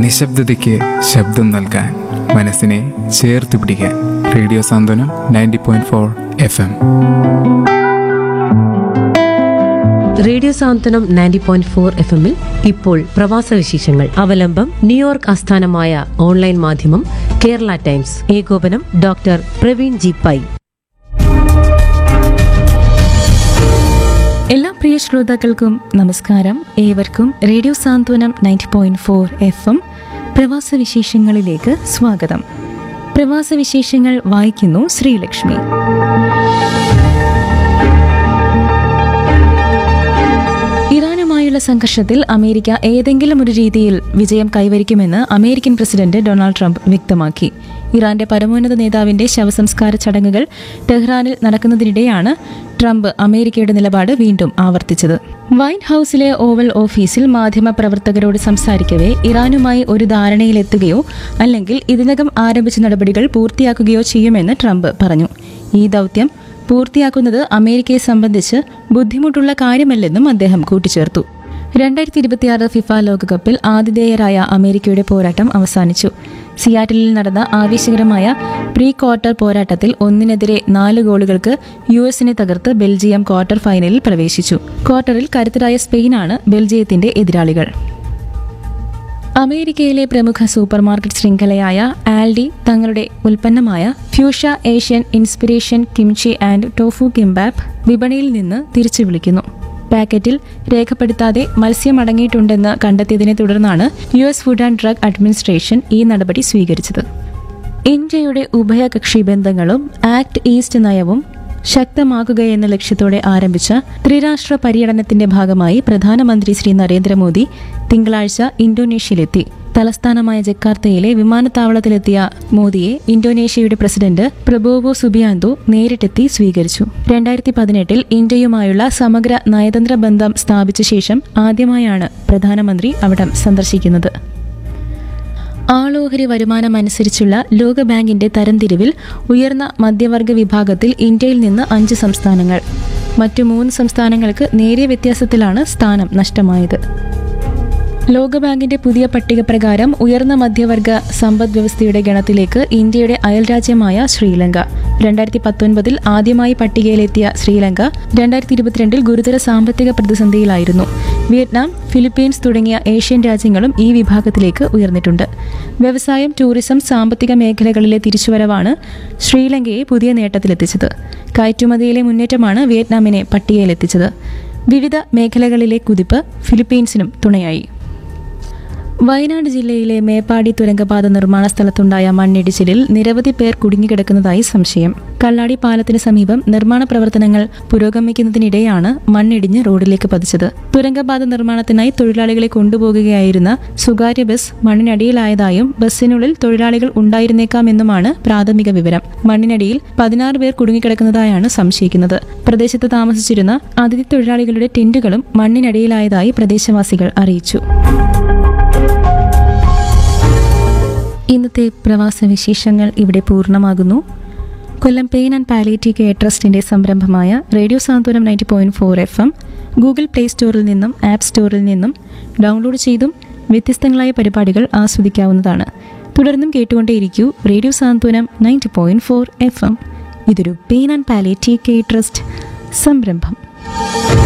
നിശബ്ദതയ്ക്ക് ശബ്ദം നൽകാൻ മനസ്സിനെ ചേർത്ത് പിടിക്കാൻ radio Santhwanam ninety point four F M radio Santhwanam ninety point four F എമ്മിൽ ഇപ്പോൾ പ്രവാസ വിശേഷങ്ങൾ അവലംബം ന്യൂയോർക്ക് ആസ്ഥാനമായ ഓൺലൈൻ മാധ്യമം കേരള ടൈംസ് ഏകോപനം ഡോക്ടർ പ്രവീൺ ജി പൈ എല്ലാ പ്രിയ ശ്രോതാക്കൾക്കും നമസ്കാരം ഏവർക്കും radio Santhwanam ninety point four F M പ്രവാസ വിശേഷങ്ങളിലേക്ക് സ്വാഗതം പ്രവാസ വിശേഷങ്ങൾ വായിക്കുന്നു ശ്രീലക്ഷ്മി ഇറാനുമായുള്ള സംഘർഷത്തിൽ അമേരിക്ക ഏതെങ്കിലും ഒരു രീതിയിൽ വിജയം കൈവരിക്കുമെന്ന് അമേരിക്കൻ പ്രസിഡന്റ് ഡൊണാൾഡ് ട്രംപ് വ്യക്തമാക്കി ഇറാന്റെ പരമോന്നത നേതാവിന്റെ ശവസംസ്കാര ചടങ്ങുകൾ ടെഹ്റാനിൽ നടക്കുന്നതിനിടെയാണ് ട്രംപ് അമേരിക്കയുടെ നിലപാട് വീണ്ടും ആവർത്തിച്ചത് വൈറ്റ് ഹൌസിലെ ഓവൽ ഓഫീസിൽ മാധ്യമപ്രവർത്തകരോട് സംസാരിക്കവേ ഇറാനുമായി ഒരു ധാരണയിലെത്തുകയോ അല്ലെങ്കിൽ ഇതിനകം ആരംഭിച്ച നടപടികൾ പൂർത്തിയാക്കുകയോ ചെയ്യുമെന്ന് ട്രംപ് പറഞ്ഞു ഈ ദൗത്യം പൂർത്തിയാക്കുന്നത് അമേരിക്കയെ സംബന്ധിച്ച് ബുദ്ധിമുട്ടുള്ള കാര്യമല്ലെന്നും അദ്ദേഹം കൂട്ടിച്ചേർത്തു രണ്ടായിരത്തി ഇരുപത്തിയാറ് ഫിഫ ലോകകപ്പിൽ ആതിഥേയരായ അമേരിക്കയുടെ പോരാട്ടം അവസാനിച്ചു സിയാറ്റിലിൽ നടന്ന ആവേശകരമായ പ്രീ ക്വാർട്ടർ പോരാട്ടത്തിൽ ഒന്നിനെതിരെ നാല് ഗോളുകൾക്ക് യു എസിനെ തകർത്ത് ബെൽജിയം ക്വാർട്ടർ ഫൈനലിൽ പ്രവേശിച്ചു ക്വാർട്ടറിൽ കരുത്തരായ സ്പെയിനാണ് ബെൽജിയത്തിന്റെ എതിരാളികൾ അമേരിക്കയിലെ പ്രമുഖ സൂപ്പർമാർക്കറ്റ് ശൃംഖലയായ ആൽഡി തങ്ങളുടെ ഉൽപ്പന്നമായ Fusia Asian inspiration kimchi and tofu kimbap വിപണിയിൽ നിന്ന് തിരിച്ചു വിളിക്കുന്നു പാക്കറ്റിൽ രേഖപ്പെടുത്താതെ മത്സ്യം അടങ്ങിയിട്ടുണ്ടെന്ന് കണ്ടെത്തിയതിനെ തുടർന്നാണ് U S food and drug administration ഈ നടപടി സ്വീകരിച്ചത് ഇന്ത്യയുടെ ഉഭയകക്ഷി ബന്ധങ്ങളും ആക്ട് ഈസ്റ്റ് നയവും ശക്തമാക്കുകയെന്ന ലക്ഷ്യത്തോടെ ആരംഭിച്ച ത്രിരാഷ്ട്ര പര്യടനത്തിന്റെ ഭാഗമായി പ്രധാനമന്ത്രി ശ്രീ നരേന്ദ്രമോദി തിങ്കളാഴ്ച ഇന്തോനേഷ്യയിലെത്തി തലസ്ഥാനമായ ജക്കാർത്തയിലെ വിമാനത്താവളത്തിലെത്തിയ മോദിയെ ഇന്തോനേഷ്യയുടെ പ്രസിഡന്റ് പ്രബോവോ സുബിയാന്തോ നേരിട്ടെത്തി സ്വീകരിച്ചു രണ്ടായിരത്തി പതിനെട്ടിൽ ഇന്ത്യയുമായുള്ള സമഗ്ര നയതന്ത്ര ബന്ധം സ്ഥാപിച്ച ശേഷം ആദ്യമായാണ് പ്രധാനമന്ത്രി അവിടം സന്ദർശിക്കുന്നത് ആളോഹരി വരുമാനം അനുസരിച്ചുള്ള ലോകബാങ്കിന്റെ തരംതിരിവിൽ ഉയർന്ന മധ്യവർഗ വിഭാഗത്തിൽ ഇന്ത്യയിൽ നിന്ന് അഞ്ച് സംസ്ഥാനങ്ങൾ മറ്റു മൂന്ന് സംസ്ഥാനങ്ങൾക്ക് നേരിയ വ്യത്യാസത്തിലാണ് സ്ഥാനം നഷ്ടമായത് ലോകബാങ്കിന്റെ പുതിയ പട്ടിക പ്രകാരം ഉയർന്ന മധ്യവർഗ സമ്പദ് വ്യവസ്ഥയുടെ ഗണത്തിലേക്ക് ഇന്ത്യയുടെ അയൽരാജ്യമായ ശ്രീലങ്ക രണ്ടായിരത്തി പത്തൊൻപതിൽ ആദ്യമായി പട്ടികയിലെത്തിയ ശ്രീലങ്ക രണ്ടായിരത്തി ഇരുപത്തിരണ്ടിൽ ഗുരുതര സാമ്പത്തിക പ്രതിസന്ധിയിലായിരുന്നു വിയറ്റ്നാം ഫിലിപ്പീൻസ് തുടങ്ങിയ ഏഷ്യൻ രാജ്യങ്ങളും ഈ വിഭാഗത്തിലേക്ക് ഉയർന്നിട്ടുണ്ട് വ്യവസായം ടൂറിസം സാമ്പത്തിക മേഖലകളിലെ തിരിച്ചുവരവാണ് ശ്രീലങ്കയെ പുതിയ നേട്ടത്തിലെത്തിച്ചത് കയറ്റുമതിയിലെ മുന്നേറ്റമാണ് വിയറ്റ്നാമിനെ പട്ടികയിലെത്തിച്ചത് വിവിധ മേഖലകളിലെ കുതിപ്പ് ഫിലിപ്പീൻസിനും തുണയായി വയനാട് ജില്ലയിലെ മേപ്പാടി തുരങ്കപാത നിർമ്മാണ സ്ഥലത്തുണ്ടായ മണ്ണിടിച്ചിലിൽ നിരവധി പേർ കുടുങ്ങിക്കിടക്കുന്നതായി സംശയം കള്ളാടി പാലത്തിന് സമീപം നിർമ്മാണ പ്രവർത്തനങ്ങൾ പുരോഗമിക്കുന്നതിനിടെയാണ് മണ്ണിടിഞ്ഞ് റോഡിലേക്ക് പതിച്ചത് തുരങ്കപാത നിർമ്മാണത്തിനായി തൊഴിലാളികളെ കൊണ്ടുപോകുകയായിരുന്ന സ്വകാര്യ ബസ് മണ്ണിനടിയിലായതായും ബസ്സിനുള്ളിൽ തൊഴിലാളികൾ ഉണ്ടായിരുന്നേക്കാമെന്നുമാണ് പ്രാഥമിക വിവരം മണ്ണിനടിയിൽ പതിനാറ് പേർ കുടുങ്ങിക്കിടക്കുന്നതായാണ് സംശയിക്കുന്നത് പ്രദേശത്ത് താമസിച്ചിരുന്ന അതിഥി തൊഴിലാളികളുടെ ടെന്റുകളും മണ്ണിനടിയിലായതായി പ്രദേശവാസികൾ അറിയിച്ചു ഇന്നത്തെ പ്രവാസ വിശേഷങ്ങൾ ഇവിടെ പൂർണ്ണമാകുന്നു Kollam pain and palliative care ട്രസ്റ്റിന്റെ സംരംഭമായ radio Santhwanam ninety point four F M Google play സ്റ്റോറിൽ നിന്നും ആപ്പ് സ്റ്റോറിൽ നിന്നും ഡൗൺലോഡ് ചെയ്തും വ്യത്യസ്തങ്ങളായ പരിപാടികൾ ആസ്വദിക്കാവുന്നതാണ് തുടർന്നും കേട്ടുകൊണ്ടേയിരിക്കൂ radio Santhwanam ninety point four F M ഇതൊരു pain and palliative care trust സംരംഭം